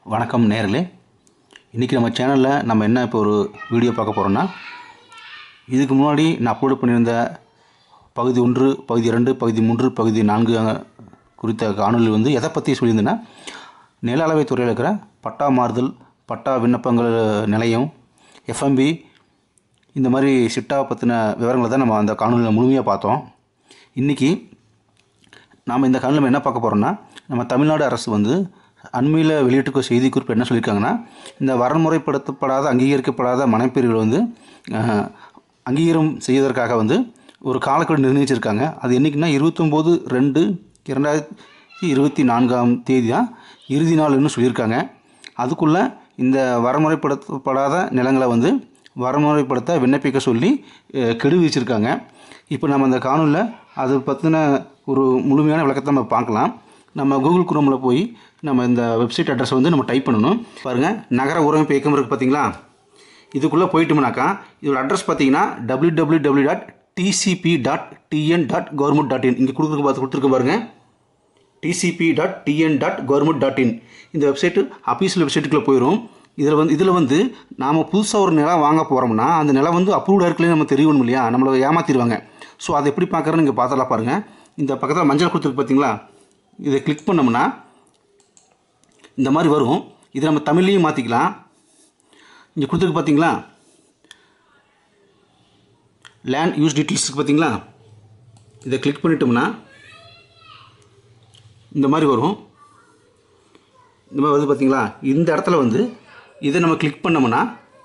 வணக்கம் நேர்களே இன்றைக்கி நம்ம சேனலில் நம்ம என்ன இப்போ ஒரு வீடியோ பார்க்க போகிறோன்னா இதுக்கு முன்னாடி நான் அப்லோட் பண்ணியிருந்த பகுதி ஒன்று பகுதி ரெண்டு பகுதி மூன்று பகுதி நான்கு அஹ், குறித்த காணொளி வந்து எதை பற்றி சொல்லியிருந்தேன்னா நில அளவை துறையில் இருக்கிற பட்டா மாறுதல் பட்டா விண்ணப்பங்கள் நிலையம் எஃப்எம்பி இந்த மாதிரி சிட்டா பற்றின விவரங்களை தான் நம்ம அந்த காணொலியில் முழுமையாக பார்த்தோம் இன்றைக்கி நாம் இந்த காணொலியில் என்ன பார்க்க போகிறோம்னா நம்ம தமிழ்நாடு அரசு வந்து அண்மையில் வெளியிட்டிருக்க செய்தி குறிப்பு என்ன சொல்லியிருக்காங்கன்னா இந்த வரன்முறைப்படுத்தப்படாத அங்கீகரிக்கப்படாத மனைப்பிரிவுகள் வந்து அஹ், அங்கீகாரம் செய்வதற்காக வந்து ஒரு காலக்கெடு நிர்ணயிச்சிருக்காங்க அது என்றைக்குன்னா இருபத்தொம்போது ரெண்டு இரண்டாயிரத்தி இருபத்தி நான்காம் தேதி தான் இறுதி நாள்னு சொல்லியிருக்காங்க அதுக்குள்ளே இந்த வரமுறைப்படுத்தப்படாத நிலங்களை வந்து வரமுறைப்படுத்த விண்ணப்பிக்க சொல்லி அஹ், கெடு விதிச்சிருக்காங்க இப்போ நம்ம அந்த காணொலியில் அது பற்றின ஒரு முழுமையான விளக்கத்தை நம்ம பார்க்கலாம் நம்ம கூகுள் குரோமில் போய் நம்ம இந்த வெப்சைட் அட்ரஸ் வந்து நம்ம டைப் பண்ணணும் பாருங்கள் நகர உரமைப்பு இயக்கம் இருக்குது பார்த்தீங்களா இதுக்குள்ளே போயிட்டோம்னாக்கா இதோட அட்ரஸ் பார்த்தீங்கன்னா W W W dot TCP dot TN dot government dot in இங்கே கொடுக்குறது பார்த்து கொடுத்துருக்க பாருங்கள் TCP dot TN dot government dot in இந்த வெப்சைட்டு அஃபீஷியல் வெப்சைட்டுக்குள்ளே போயிடும் இதில் வந்து இதில் வந்து நாம் புதுசாக ஒரு நிலம் வாங்க போகிறோம்னா அந்த நிலம் வந்து அப்ரூவ்டாக இருக்குன்னு நம்ம தெரியணும் இல்லையா நம்மளை ஏமாற்றிடுவாங்க ஸோ அதை எப்படி பார்க்குறேன்னு இங்கே பார்த்தலாம் பாருங்கள் இந்த பக்கத்தில் மஞ்சள் கொடுத்துருக்கு பார்த்தீங்களா இதை கிளிக் பண்ணோம்னா இந்த மாதிரி வரும் இதை நம்ம தமிழ்லையும் மாற்றிக்கலாம் இங்கே கொடுத்துருக்கு பார்த்தீங்களா லேண்ட் யூஸ் டீட்டெயில்ஸுக்கு பார்த்தீங்களா இதை கிளிக் பண்ணிட்டோம்னா இந்த மாதிரி வரும் இந்த மாதிரி வருது பார்த்தீங்களா இந்த இடத்துல வந்து இதை நம்ம கிளிக் பண்ணோம்னா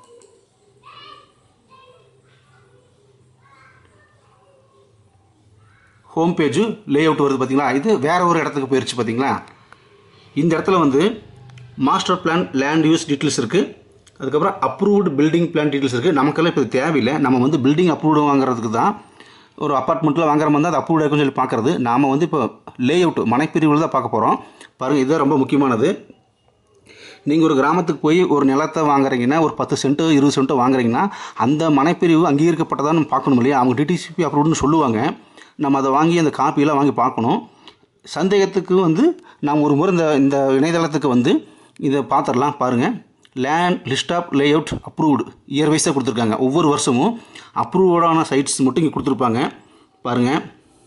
ஹோம் பேஜு லே அவுட் வருது பார்த்தீங்களா இது வேற ஒரு இடத்துக்கு போயிடுச்சு பார்த்தீங்களா இந்த இடத்துல வந்து master plan land use details இருக்குது அதுக்கப்புறம் அப்ரூவ்டு பில்டிங் பிளான் டீட்டெயில்ஸ் இருக்குது நமக்கெல்லாம் இப்போ இது தேவையில்லை நம்ம வந்து பில்டிங் அப்ரூவ்டு வாங்குறதுக்கு தான் ஒரு அப்பார்ட்மெண்ட்டில் வாங்குற மாதிரி தான் அது அப்ரூவ்டு இருக்குன்னு சொல்லி பார்க்குறது நாம் வந்து இப்போ லே அவுட் மனைப்பிரிவில் தான் பார்க்க போகிறோம் பாருங்கள் இதுதான் ரொம்ப முக்கியமானது நீங்கள் ஒரு கிராமத்துக்கு போய் ஒரு நிலத்தை வாங்குறீங்கன்னா ஒரு பத்து சென்ட்டு இருபது சென்ட்டு வாங்குறீங்கன்னா அந்த மனைப்பிரிவு அங்கீகரிக்கப்பட்டதான்னு பார்க்கணும் இல்லையா அவங்க டிடிசிபி அப்ரூவ்டுன்னு சொல்லுவாங்க நம்ம அதை வாங்கி அந்த காப்பியெல்லாம் வாங்கி பார்க்கணும் சந்தேகத்துக்கு வந்து நாம் ஒரு முறை இந்த இந்த இணையதளத்துக்கு வந்து இதை பார்த்துடலாம் பாருங்கள் land list of layout approved year வைஸாக கொடுத்துருக்காங்க ஒவ்வொரு வருஷமும் அப்ரூவ்டான சைட்ஸ் மட்டும் இங்கே கொடுத்துருப்பாங்க பாருங்கள்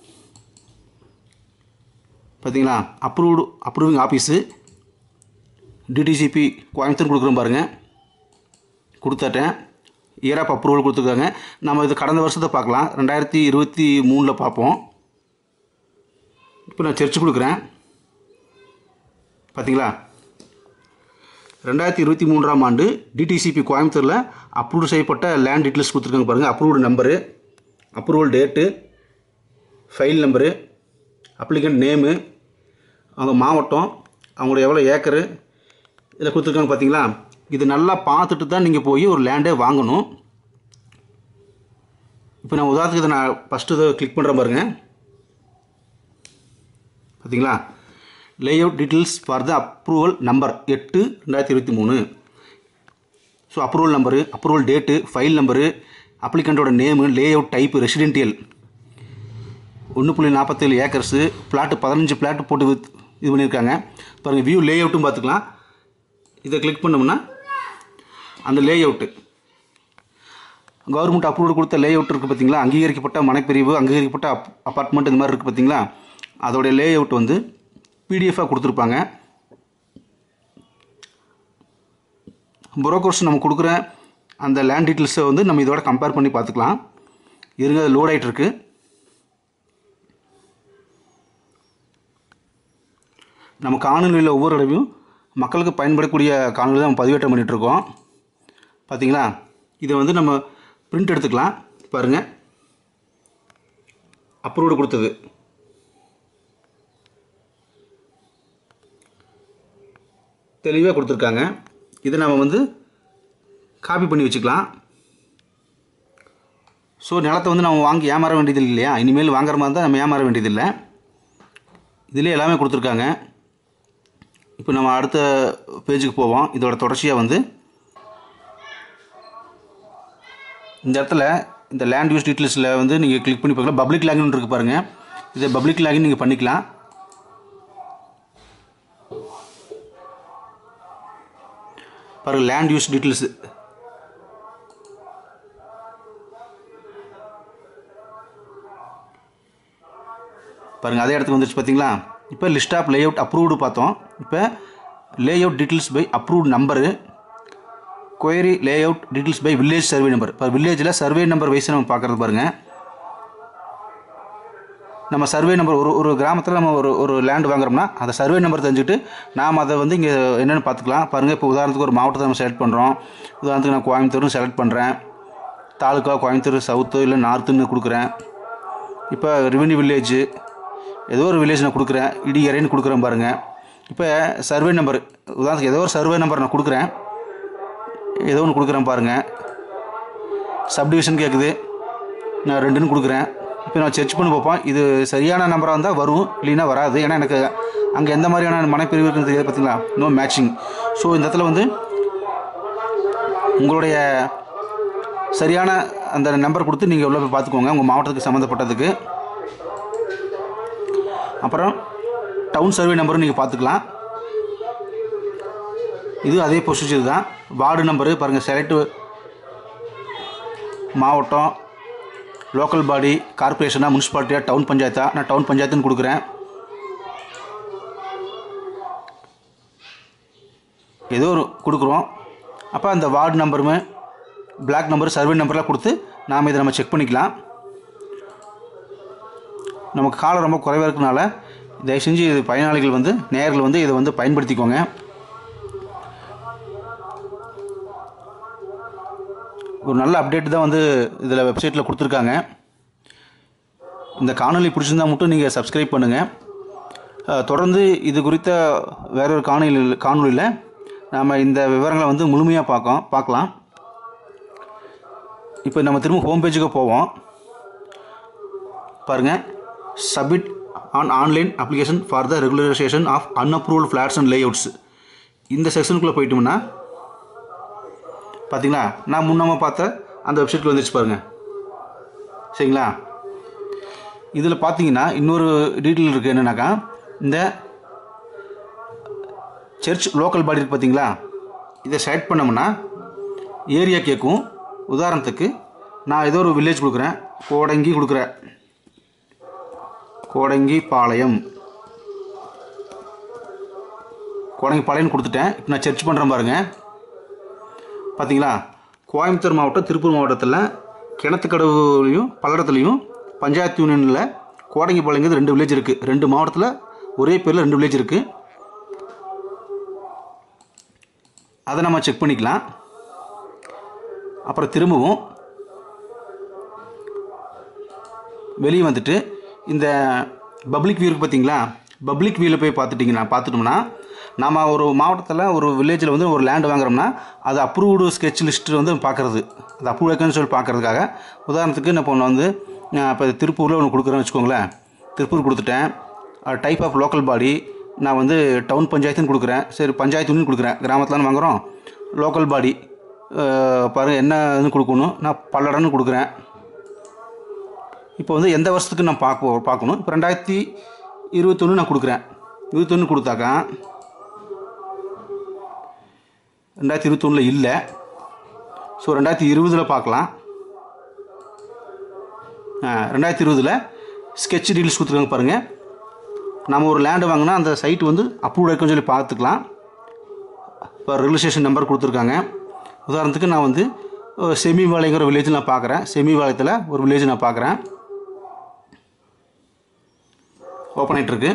பார்த்தீங்களா approved approving office DTCP Coimbatore கொடுக்குறோம் பாருங்கள் கொடுத்துட்டேன் இயர் ஆஃப் அப்ரூவல் கொடுத்துருக்காங்க நம்ம இது கடந்த வருஷத்தை பார்க்கலாம் ரெண்டாயிரத்தி இருபத்தி மூணில் பார்ப்போம் இப்போ நான் சர்ச் கொடுக்குறேன் பார்த்தீங்களா ரெண்டாயிரத்தி இருபத்தி மூன்றாம் ஆண்டு டிடிசிபி கோயம்புத்தூரில் அப்ரூவ் செய்யப்பட்ட லேண்ட் டீட்டெயில்ஸ் கொடுத்துருக்காங்க பாருங்கள் approved number approval date file number applicant name அவங்க மாவட்டம் அவங்களோட எவ்வளோ ஏக்கரு இதில் கொடுத்துருக்காங்க பார்த்தீங்களா இது நல்லா பார்த்துட்டு தான் நீங்கள் போய் ஒரு லேண்டே வாங்கணும் இப்போ நான் உதாரணத்துக்கு இதை நான் ஃபஸ்ட்டு இதை கிளிக் பண்ணுறேன் பாருங்கள் பார்த்தீங்களா layout details for the approval number எட்டு ரெண்டாயிரத்தி இருபத்தி மூணு so approval number approval date file number அப்ளிகண்ட்டோட நேமு லேஅவுட் டைப்பு ரெசிடென்டியல் ஒன்று புள்ளி நாற்பத்தேழு ஏக்கர்ஸு பிளாட்டு பதினஞ்சு பிளாட்டு போட்டு வித் இது பண்ணியிருக்காங்க பாருங்கள் வியூ லேஅவுட்டும் பார்த்துக்கலாம் இதை கிளிக் பண்ணோம்னா அந்த லேஅவுட்டு கவர்மெண்ட் அப்ரூவல் கொடுத்த லேஅவுட் இருக்குது பார்த்தீங்களா அங்கீகரிக்கப்பட்ட மனைப்பிரிவு அங்கீகரிக்கப்பட்ட அப் அப்பார்ட்மெண்ட் இந்த மாதிரி இருக்குது பார்த்தீங்களா அதோடைய லேஅவுட் வந்து பிடிஎஃபாக கொடுத்துருப்பாங்க புரோக்கர்ஸ் நம்ம கொடுக்குற அந்த லேண்ட் டீட்டெயில்ஸை வந்து நம்ம இதோட கம்பேர் பண்ணி பார்த்துக்கலாம் இருங்க அது லோட் ஆகிட்டு இருக்கு நம்ம காணொலியில் ஒவ்வொரு தடவையும் மக்களுக்கு பயன்படக்கூடிய காணொலி தான் நம்ம பதிவேற்றம் பண்ணிகிட்டு இருக்கோம் பார்த்தீங்களா இதை வந்து நம்ம பிரிண்ட் எடுத்துக்கலாம் பாருங்கள் அப்ரூவ்டு கொடுத்தது தெளிவாக கொடுத்துருக்காங்க இதை நம்ம வந்து காப்பி பண்ணி வச்சுக்கலாம் ஸோ நிலத்தை வந்து நம்ம வாங்கி ஏமாற வேண்டியது இல்லையா இனிமேல் வாங்குற மாதிரி தான் நம்ம ஏமாற வேண்டியதில்லை இதிலே எல்லாமே கொடுத்துருக்காங்க இப்போ நம்ம அடுத்த பேஜுக்கு போவோம் இதோட தொடர்ச்சியாக வந்து இந்த இடத்துல இந்த லேண்ட் யூஸ் டீட்டெயில்ஸில் வந்து நீங்கள் கிளிக் பண்ணி பார்க்கலாம் பப்ளிக் லாகின் இருக்குது பாருங்கள் இதை பப்ளிக் லாகின் நீங்கள் பண்ணிக்கலாம் பாருங்கள் லேண்ட் யூஸ் டீட்டெயில்ஸு பாருங்கள் அதே இடத்துக்கு வந்துருச்சு பார்த்தீங்களா இப்போ லிஸ்ட் ஆஃப் லேஅவுட் அப்ரூவ்டு பார்த்தோம் இப்போ layout details by approved number query layout details by village survey number இப்போ வில்லேஜில் சர்வே நம்பர் வைஸ் நம்ம பார்க்குறது பாருங்கள் நம்ம சர்வே நம்பர் ஒரு ஒரு கிராமத்தில் நம்ம ஒரு ஒரு லேண்ட் வாங்குறோம்னா அந்த சர்வே நம்பர் தெரிஞ்சுட்டு நாம் அதை வந்து இங்கே என்னென்னு பார்த்துக்கலாம் பாருங்கள் இப்போ உதாரணத்துக்கு ஒரு மாவட்டத்தை நம்ம செலக்ட் பண்ணுறோம் உதாரணத்துக்கு நான் கோயம்புத்தூர்னு செலக்ட் பண்ணுறேன் தாலுக்கா கோயம்புத்தூர் சவுத்து இல்லை நார்த்துன்னு கொடுக்குறேன் இப்போ ரெவென்யூ வில்லேஜ் ஏதோ ஒரு வில்லேஜ் நான் கொடுக்குறேன் இடியறைன்னு கொடுக்குறேன் பாருங்கள் இப்போ சர்வே நம்பர் உதாரணத்துக்கு ஏதோ ஒரு சர்வே நம்பர் நான் கொடுக்குறேன் ஏதோ ஒன்று கொடுக்குறேன் பாருங்கள் சப்டிவிஷன் கேட்குது நான் ரெண்டுன்னு கொடுக்குறேன் இப்போ நான் செர்ச் பண்ணி பார்ப்போம் இது சரியான நம்பராக இருந்தால் வரும் இல்லைன்னா வராது ஏன்னா எனக்கு அங்கே எந்த மாதிரியான மனைப்பிரிவு இருக்குன்னு தெரியாது பார்த்தீங்களா நோ மேட்சிங் ஸோ இந்த இடத்துல வந்து உங்களுடைய சரியான அந்த நம்பர் கொடுத்து நீங்கள் உள்ள போய் பார்த்துக்கோங்க உங்கள் மாவட்டத்துக்கு சம்மந்தப்பட்டதுக்கு அப்புறம் டவுன் சர்வே நம்பரும் நீங்கள் பார்த்துக்கலாம் இது அதே ப்ரொசீஜர் தான் வார்டு நம்பரு பாருங்கள் செலக்ட் மாவட்டம் லோக்கல் பாடி கார்பரேஷனா முனிசிபாலிட்டியா டவுன் பஞ்சாயத்தா நான் டவுன் பஞ்சாயத்துன்னு கொடுக்குறேன் ஏதோ ஒரு கொடுக்குறோம் அப்போ அந்த வார்டு நம்பருமே பிளாக் நம்பர் சர்வே நம்பர்லாம் கொடுத்து நாம் இதை நம்ம செக் பண்ணிக்கலாம் நமக்கு காலம் ரொம்ப குறைவாக இருக்கனால தயவு செஞ்சு இது பயனாளிகள் வந்து நேயர்கள் வந்து இதை வந்து பயன்படுத்திக்கோங்க ஒரு நல்ல அப்டேட் தான் வந்து இதில் வெப்சைட்டில் கொடுத்துருக்காங்க இந்த காணொளி பிடிச்சிருந்தா மட்டும் நீங்கள் சப்ஸ்கிரைப் பண்ணுங்கள் அஹ், தொடர்ந்து இது குறித்த வேறொரு காணொளி காணொளியில் நாம் இந்த விவரங்களை வந்து முழுமையாக பார்க்கோம் பார்க்கலாம் இப்போ நம்ம திரும்ப ஹோம் பேஜுக்கு போவோம் பாருங்கள் submit on online application for the regularisation of unapproved flats and layouts இந்த செக்ஷனுக்குள்ளே போயிட்டோம்னா பார்த்தீங்களா நான் முன்னமாக பார்த்த அந்த வெப்சைட்டில் வந்துருச்சு பாருங்கள் சரிங்களா இதில் பார்த்தீங்கன்னா இன்னொரு டீட்டெயில் இருக்குது என்னென்னாக்கா இந்த சர்ச் லோக்கல் பாடி இருக்கு பார்த்தீங்களா இதை செலக்ட் பண்ணோம்னா ஏரியா கேட்கும் உதாரணத்துக்கு நான் ஏதோ ஒரு வில்லேஜ் கொடுக்குறேன் கோடங்கி கொடுக்குறேன் கோடங்கி பாளையம் கோடங்கி பாளையம் கொடுத்துட்டேன் இப்போ நான் சர்ச் பண்ணுறேன் பாருங்கள் பார்த்தீங்களா கோயம்புத்தூர் மாவட்டம் திருப்பூர் மாவட்டத்தில் கிணத்துக்கடவுலையும் பல்லடத்துலையும் பஞ்சாயத்து யூனியனில் கோடங்கிப்பாளையங்கிறது ரெண்டு வில்லேஜ் இருக்குது ரெண்டு மாவட்டத்தில் ஒரே பேரில் ரெண்டு வில்லேஜ் இருக்குது அதை நம்ம செக் பண்ணிக்கலாம் அப்புறம் திரும்பவும் வெளியே வந்துட்டு இந்த பப்ளிக் வியூ இருக்கு பார்த்தீங்களா பப்ளிக் வியூவில் போய் பார்த்துட்டிங்கன்னா பார்த்துட்டோம்னா நம்ம ஒரு மாவட்டத்தில் ஒரு வில்லேஜில் வந்து ஒரு லேண்ட் வாங்குறோம்னா அது அப்ரூவ்டு ஸ்கெட்ச் லிஸ்ட்டு வந்து பார்க்குறது அது அப்ரூவ் இருக்குன்னு சொல்லி பார்க்குறதுக்காக உதாரணத்துக்கு நான் இப்போ ஒன்று வந்து நான் இப்போ திருப்பூரில் ஒன்று கொடுக்குறேன்னு வச்சுக்கோங்களேன் திருப்பூர் கொடுத்துட்டேன் டைப் ஆஃப் லோக்கல் பாடி நான் வந்து டவுன் பஞ்சாயத்துன்னு கொடுக்குறேன் சரி பஞ்சாயத்துன்னு கொடுக்குறேன் கிராமத்துலன்னு வாங்குகிறோம் லோக்கல் பாடி பாருங்கள் என்னன்னு கொடுக்கணும் நான் பல்லடன்னு கொடுக்குறேன் இப்போ வந்து எந்த வருஷத்துக்கு நான் பார்க்க பார்க்கணும் இப்போ ரெண்டாயிரத்தி இருபத்தொன்று நான் கொடுக்குறேன் இருபத்தொன்று கொடுத்தாக்கா ரெண்டாயிரத்தி இருபத்தொன்னில் இல்லை ஸோ ரெண்டாயிரத்தி இருபதில் பார்க்கலாம் ரெண்டாயிரத்தி இருபதில் ஸ்கெட்ச் டீல்ஸ் கொடுத்துருக்காங்க பாருங்கள் நம்ம ஒரு லேண்டு வாங்கினா அந்த சைட் வந்து அப்ரூவ் இருக்குன்னு சொல்லி பார்த்துக்கலாம் இப்போ ரெஜிஸ்ட்ரேஷன் நம்பர் கொடுத்துருக்காங்க உதாரணத்துக்கு நான் வந்து செமி வாழைங்கிற வில்லேஜ் நான் பார்க்குறேன் செமி வாளையத்தில் ஒரு வில்லேஜ் நான் பார்க்குறேன் ஓப்பன் ஆகிட்டுருக்கு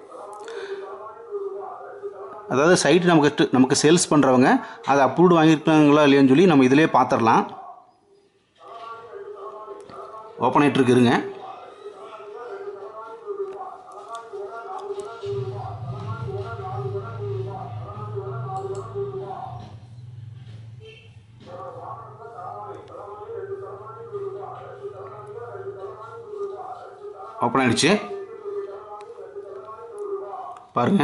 அதாவது சைட் நமக்கு நமக்கு சேல்ஸ் பண்ணுறவங்க அதை அப்ரூவ்டு வாங்கியிருக்காங்களா இல்லையான்னு சொல்லி நம்ம இதிலே பார்த்துடலாம் ஓப்பன் ஆகிட்டுருக்கு இருங்க ஓப்பன் ஆயிடுச்சு பாருங்க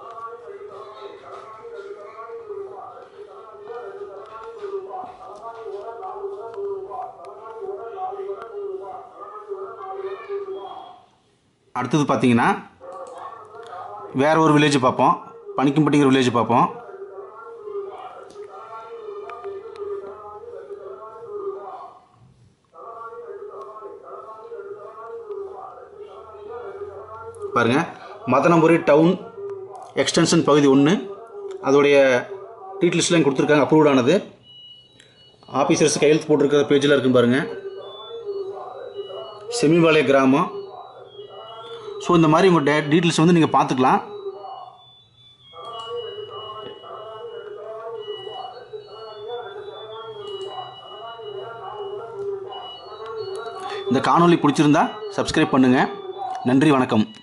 அடுத்தது பார்த்தீங்கன்னா வேற ஒரு வில்லேஜ் பார்ப்போம் பனிக்கம்பட்டிங்கிற வில்லேஜ் பார்ப்போம் பாருங்கள் மதனபுரி டவுன் எக்ஸ்டென்ஷன் பகுதி ஒன்று அதோடைய டீட்டெயில்ஸ்லாம் கொடுத்துருக்காங்க அப்ரூவ்ட் ஆனது ஆஃபீஸர்ஸ் கையெழுத்து போட்டிருக்கிற பேஜில் இருக்குன்னு பாருங்கள் செமிபாளைய கிராமம் ஸோ இந்த மாதிரி உங்கள் டே டீட்டெயில்ஸ் வந்து நீங்கள் பார்த்துக்கலாம் இந்த காணொளி பிடிச்சிருந்தா சப்ஸ்கிரைப் பண்ணுங்கள் நன்றி வணக்கம்